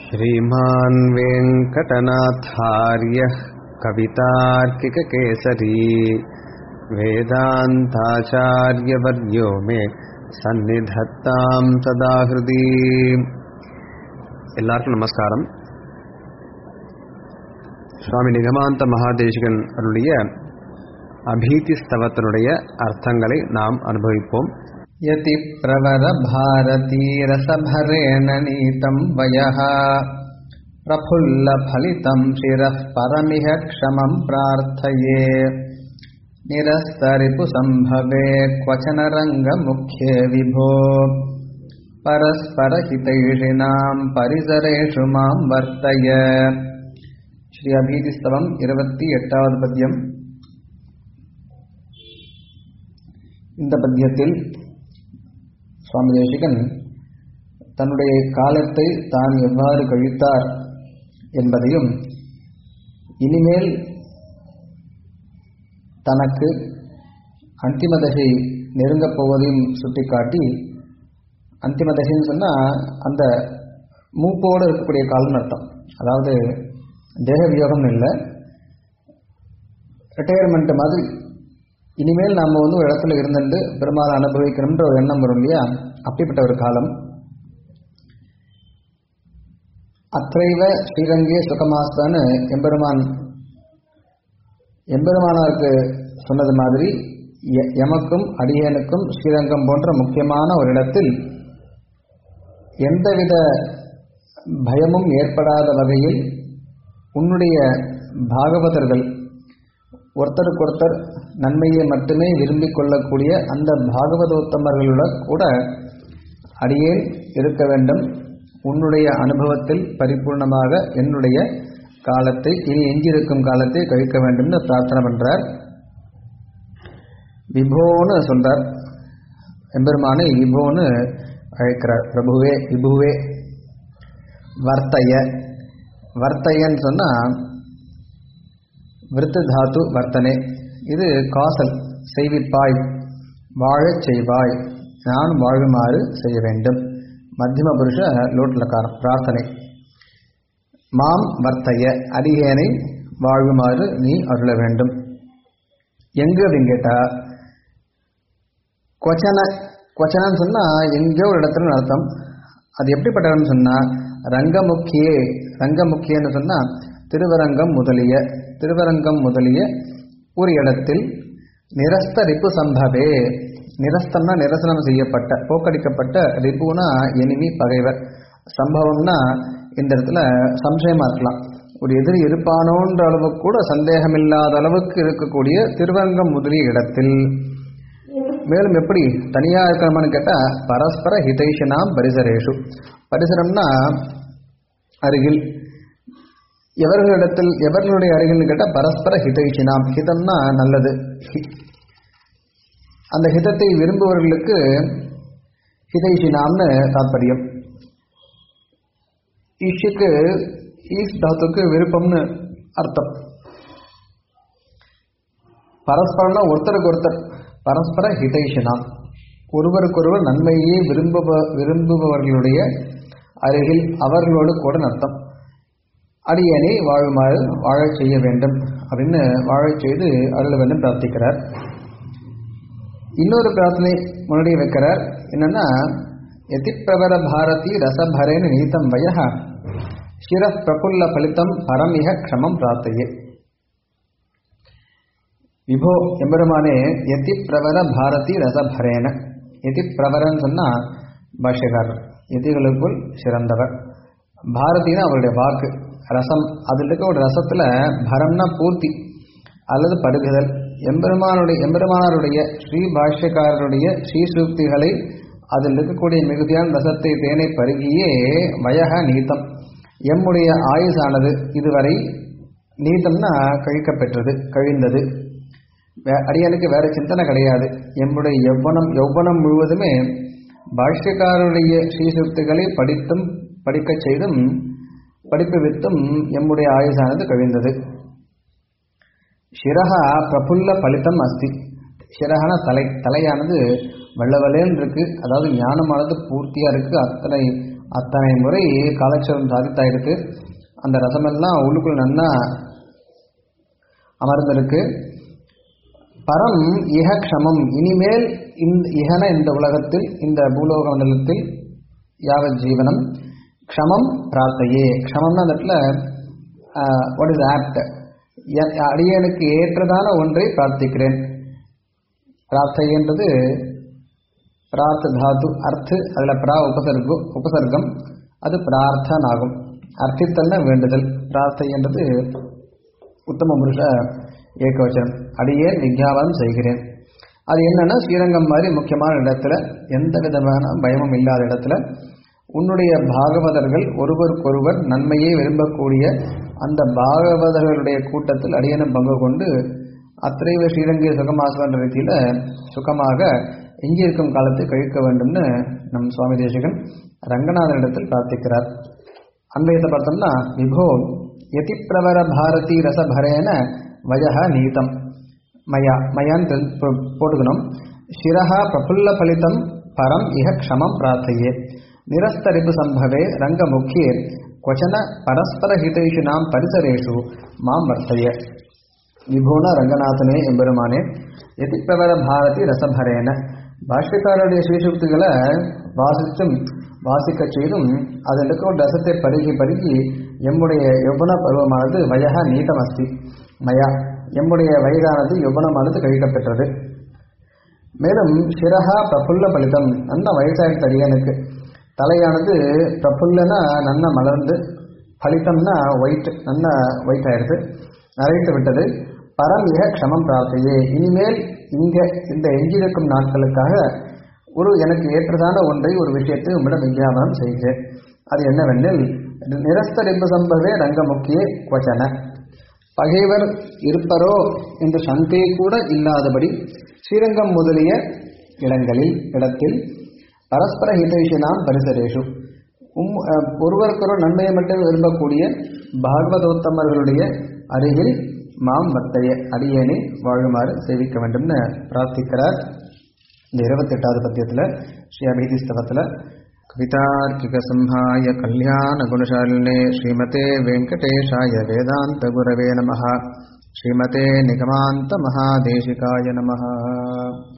श्रीमान् वेङ्कटनाथार्यः कवितार्किककेसरी वेदान्ताचार्यवर्यो मे சந்நிதத்தாம் சதா ஹிருதி எல்லாருக்கும் நமஸ்காரம் சுவாமி நிகமாந்த மகாதேசிகன் அருளிய அபீதி ஸ்தவத்தினுடைய அர்த்தங்களை நாம் அனுபவிப்போம் यति प्रवरभारतीरसभरेण नीतं वयः प्रफुल्लफलितं शिरः परमिह क्षमं प्रार्थये निरस्तरिपुसम्भवे क्वचन रङ्गमुख्ये विभो परस्परहितैषिणां परिसरेषु मां वर्तय ஸ்ரீ அபீதிஸ்தவம் இருபத்தி எட்டாவது பத்தியம் இந்த பத்தியத்தில் சுவாமி தேசிகன் தன்னுடைய காலத்தை தான் எவ்வாறு கழித்தார் என்பதையும் இனிமேல் தனக்கு அந்திம தசை நெருங்கப் போவதையும் சுட்டிக்காட்டி அந்திம தசைன்னு சொன்னால் அந்த மூப்போடு இருக்கக்கூடிய காலம்னு அர்த்தம் அதாவது தேக வியோகம் இல்லை ரிட்டையர்மெண்ட் மாதிரி இனிமேல் நாம் வந்து ஒரு இடத்துல இருந்துட்டு பெருமாள் அனுபவிக்கணுன்ற ஒரு எண்ணம் வரும் இல்லையா அப்படிப்பட்ட ஒரு காலம் அத்தைவ ஸ்ரீரங்கே சுகமாஸ்தான்னு எம்பெருமான் எம்பெருமானாருக்கு சொன்னது மாதிரி எமக்கும் அடியனுக்கும் ஸ்ரீரங்கம் போன்ற முக்கியமான ஒரு இடத்தில் எந்தவித பயமும் ஏற்படாத வகையில் உன்னுடைய பாகவதர்கள் ஒருத்தருக்கொருத்தர் நன்மையை மட்டுமே விரும்பிக் கொள்ளக்கூடிய அந்த பாகவதோத்தமர்களுடன் கூட அடியேன் இருக்க வேண்டும் உன்னுடைய அனுபவத்தில் பரிபூர்ணமாக என்னுடைய காலத்தை இனி எஞ்சிருக்கும் காலத்தை கழிக்க வேண்டும்னு பிரார்த்தனை பண்றார் விபோன்னு சொல்றார் எம்பெருமானை விபோன்னு அழைக்கிறார் பிரபுவே விபுவே வர்த்தைய வர்த்தையன்னு சொன்னா விருத்த தாத்து வர்த்தனை இது காசல் செய்விப்பாய் வாழச் செய்வாய் நான் வாழுமாறு செய்ய வேண்டும் மத்தியம புருஷ லோட்லக்காரம் பிரார்த்தனை மாம் வர்த்தைய அடியேனை வாழுமாறு நீ அருள வேண்டும் எங்கு அப்படின்னு கேட்டா கொச்சன கொச்சனன்னு சொன்னா எங்கேயோ ஒரு இடத்துல அர்த்தம் அது எப்படிப்பட்ட இடம்னு சொன்னா ரங்கமுக்கியே ரங்கமுக்கியன்னு சொன்னா திருவரங்கம் முதலிய திருவரங்கம் முதலிய ஒரு இடத்தில் நிரஸ்த ரிப்பு சம்பவே நிரஸ்தம்னா நிரசனம் செய்யப்பட்ட போக்கடிக்கப்பட்ட ரிப்புனா எனிமி பகைவர் சம்பவம்னா இந்த இடத்துல சம்சயமா இருக்கலாம் ஒரு எதிரி இருப்பானோன்ற அளவுக்கு கூட சந்தேகம் இல்லாத அளவுக்கு இருக்கக்கூடிய திருவரங்கம் முதலிய இடத்தில் மேலும் எப்படி தனியா இருக்கணுமான்னு கேட்டா பரஸ்பர ஹிதைஷனாம் பரிசரேஷு பரிசரம்னா அருகில் எவர்களிடத்தில் எவர்களுடைய அருகில்னு கேட்டால் பரஸ்பர ஹிதைஷினாம் ஹிதம்னா நல்லது அந்த ஹிதத்தை விரும்புபவர்களுக்கு ஹிதைஷினாம்னு தாற்பயம் ஈஷுக்கு ஈஸ் தாத்துக்கு விருப்பம்னு அர்த்தம் பரஸ்பரம்னா ஒருத்தருக்கு ஒருத்தர் பரஸ்பர ஹிதைஷினாம் ஒருவருக்கொருவர் நன்மையே விரும்புப விரும்புபவர்களுடைய அருகில் அவர்களோடு கூட அர்த்தம் அடியனை வாழுமாறு வாழச் செய்ய வேண்டும் அப்படின்னு வாழச் செய்து அருள வேண்டும் பிரார்த்திக்கிறார் இன்னொரு பிரார்த்தனை முன்னாடி வைக்கிறார் என்னன்னா எதிப்பிரபர பாரதி ரசபரேன நீதம் வய சிர பிரபுல்ல பலித்தம் பரமிக க்ஷமம் பிரார்த்தையே விபோ எம்பெருமானே எதி பிரவர பாரதி ரசபரேன எதி பிரவரன்னு சொன்னா பாஷ்யக்காரர் எதிகளுக்குள் சிறந்தவர் பாரதினா அவருடைய வாக்கு ரசம் அதில் இருக்க ஒரு ரசத்தில் பரம்னா பூர்த்தி அல்லது பருகுதல் எம்பெருமானுடைய எம்பெருமானாருடைய ஸ்ரீ பாஷ்யக்காரருடைய ஸ்ரீசூக்திகளை அதில் இருக்கக்கூடிய மிகுதியான ரசத்தை தேனை பருகியே வயக நீத்தம் எம்முடைய ஆயுசானது இதுவரை நீத்தம்னா கழிக்கப்பெற்றது கழிந்தது அடியனுக்கு வேற சிந்தனை கிடையாது எம்முடைய யௌவனம் யௌவனம் முழுவதுமே பாஷ்யக்காரருடைய ஸ்ரீசூக்திகளை படித்தும் படிக்கச் செய்தும் படிப்புவித்தும் எம்முடைய ஆயுசானது கழிந்தது சிரகா பிரபுல்ல பலித்தம் அஸ்தி சிரகன தலை தலையானது வெள்ளவெளேன்னு இருக்கு அதாவது ஞானமானது பூர்த்தியா இருக்கு அத்தனை அத்தனை முறை காலட்சேபம் சாதித்தாயிருக்கு அந்த ரசமெல்லாம் உள்ளுக்குள் நன்னா அமர்ந்திருக்கு பரம் இஹ க்ஷமம் இனிமேல் இந்த இஹன இந்த உலகத்தில் இந்த பூலோக மண்டலத்தில் யாவத் ஜீவனம் க்ஷமம் பிரார்த்தையே க்ஷமம்னா அந்த இடத்துல வாட் இஸ் ஆப்ட் அடியனுக்கு ஏற்றதான ஒன்றை பிரார்த்திக்கிறேன் பிரார்த்தைன்றது பிரார்த்த தாத்து அர்த்து அதில் பிரா உபசர்கு உபசர்க்கம் அது பிரார்த்தன் ஆகும் அர்த்தித்தல்னா வேண்டுதல் பிரார்த்தை என்றது உத்தம புருஷ ஏகவச்சனம் அடியேன் விஞ்ஞாபனம் செய்கிறேன் அது என்னன்னா ஸ்ரீரங்கம் மாதிரி முக்கியமான இடத்துல எந்த விதமான பயமும் இல்லாத இடத்துல உன்னுடைய பாகவதர்கள் ஒருவருக்கொருவர் நன்மையை விரும்பக்கூடிய அந்த பாகவதர்களுடைய கூட்டத்தில் அடியனும் பங்கு கொண்டு அத்திரைவ ஸ்ரீரங்கிய சுகமாசுவன்ற ரீதியில் சுகமாக எஞ்சியிருக்கும் காலத்தை கழிக்க வேண்டும்னு நம் சுவாமி தேசிகன் ரங்கநாதனிடத்தில் பிரார்த்திக்கிறார் அன்றையத்தை பார்த்தோம்னா விபோ யதி பிரவர பாரதி ரசபரேன வயஹ நீதம் மயா மயான்னு தெரி- போ- போட்டுக்கணும் சிரஹா பிரபுல்ல பலிதம் பரம் இஹ க்ஷமம் பிரார்த்தையே நிரஸ்தரிப்பு சம்பவே ரங்க முக்கியே क्वचन பரஸ்பர ஹிதைஷினாம் பரிசரேஷு மாம் வர்த்தய விபுன ரங்கநாதனே எம்பெருமானே எதி பிரபல பாரதி ரசபரேன பாஷ்யக்காரருடைய ஸ்ரீசுக்திகளை வாசித்தும் வாசிக்க செய்தும் அதில் இருக்கும் ரசத்தை பருகி பருகி எம்முடைய யௌவன பருவமானது வயக நீதமஸ்தி மயா எம்முடைய வயதானது யௌவனமானது கழிக்கப்பெற்றது மேலும் சிரஹா பிரபுல்ல பலிதம் நல்ல வயசாயிட்டு அடியனுக்கு தலையானது பிரபுல்லனா நன்ன மலர்ந்து பலிதம்னா ஒயிட் நல்ல ஒயிட் ஆயிடுது நரைத்து விட்டது பரம் மிக க்ஷமம் பிரார்த்தையே இனிமேல் இங்க இந்த எஞ்சியிருக்கும் நாட்களுக்காக ஒரு எனக்கு ஏற்றதான ஒன்றை ஒரு விஷயத்தை உம்மிடம் விஞ்ஞாபனம் செய்கிறேன் அது என்னவெனில் நிரஸ்தரிப்பு சம்பவே ரங்க முக்கிய கொச்சன பகைவர் இருப்பரோ என்ற சங்கை கூட இல்லாதபடி ஸ்ரீரங்கம் முதலிய இடங்களில் இடத்தில் பரஸ்பர ஹிதேஷினாம் பரிசரேஷு உம் அஹ், ஒருவருக்கொருவர் நன்மையை மட்டும் விரும்பக்கூடிய பாகவதோத்தமர்களுடைய அருகில் மாம் வர்த்தைய அடியேனை வாழுமாறு சேவிக்க வேண்டும்னு பிரார்த்திக்கிறார் இந்த இருபத்தெட்டாவது பத்தியத்தில் ஸ்ரீ அபிதி ஸ்தவத்தில் कवितार्किकसंहाय कल्याणगुणशालिने श्रीमते वेङ्कटेशाय वेदान्तगुरवे नमः श्रीमते निगमान्तमहादेशिकाय नमः